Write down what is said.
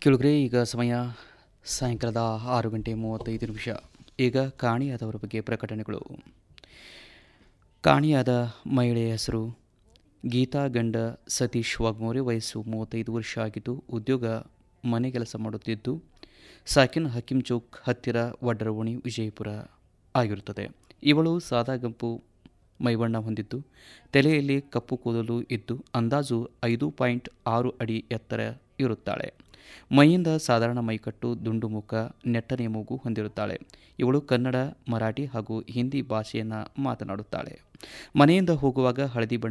ಕೇಳಿದ್ರೆ ಈಗ ಸಮಯ ಸಾಯಂಕಾಲದ ಆರು ಗಂಟೆ ಮೂವತ್ತೈದು ನಿಮಿಷ ಈಗ ಕಾಣಿಯಾದವರ ಬಗ್ಗೆ ಪ್ರಕಟಣೆಗಳು ಕಾಣಿಯಾದ ಮಹಿಳೆಯ ಹೆಸರು ಗೀತಾ ಗಂಡ ಸತೀಶ್ ವಾಗ್ಮೋರೆ ವಯಸ್ಸು ಮೂವತ್ತೈದು ವರ್ಷ ಆಗಿದ್ದು ಉದ್ಯೋಗ ಮನೆ ಕೆಲಸ ಮಾಡುತ್ತಿದ್ದು ಸಾಕಿನ್ ಹಕಿಂ ಚೌಕ್ ಹತ್ತಿರ ವಡ್ರವಣಿ ವಿಜಯಪುರ ಆಗಿರುತ್ತದೆ ಇವಳು ಸಾದಾಗಂಪು ಮೈಬಣ್ಣ ಹೊಂದಿದ್ದು ತಲೆಯಲ್ಲಿ ಕಪ್ಪು ಕೂದಲು ಇದ್ದು ಅಂದಾಜು ಐದು ಪಾಯಿಂಟ್ ಆರು ಅಡಿ ಎತ್ತರ ಇರುತ್ತಾಳೆ ಮೈಯಿಂದ ಸಾಧಾರಣ ಮೈಕಟ್ಟು ದುಂಡು ಮುಖ ನೆಟ್ಟನೆಯ ಮೂಗು ಹೊಂದಿರುತ್ತಾಳೆ ಇವಳು ಕನ್ನಡ ಮರಾಠಿ ಹಾಗೂ ಹಿಂದಿ ಭಾಷೆಯನ್ನು ಮಾತನಾಡುತ್ತಾಳೆ ಮನೆಯಿಂದ ಹೋಗುವಾಗ ಹಳದಿ ಬಣ್ಣ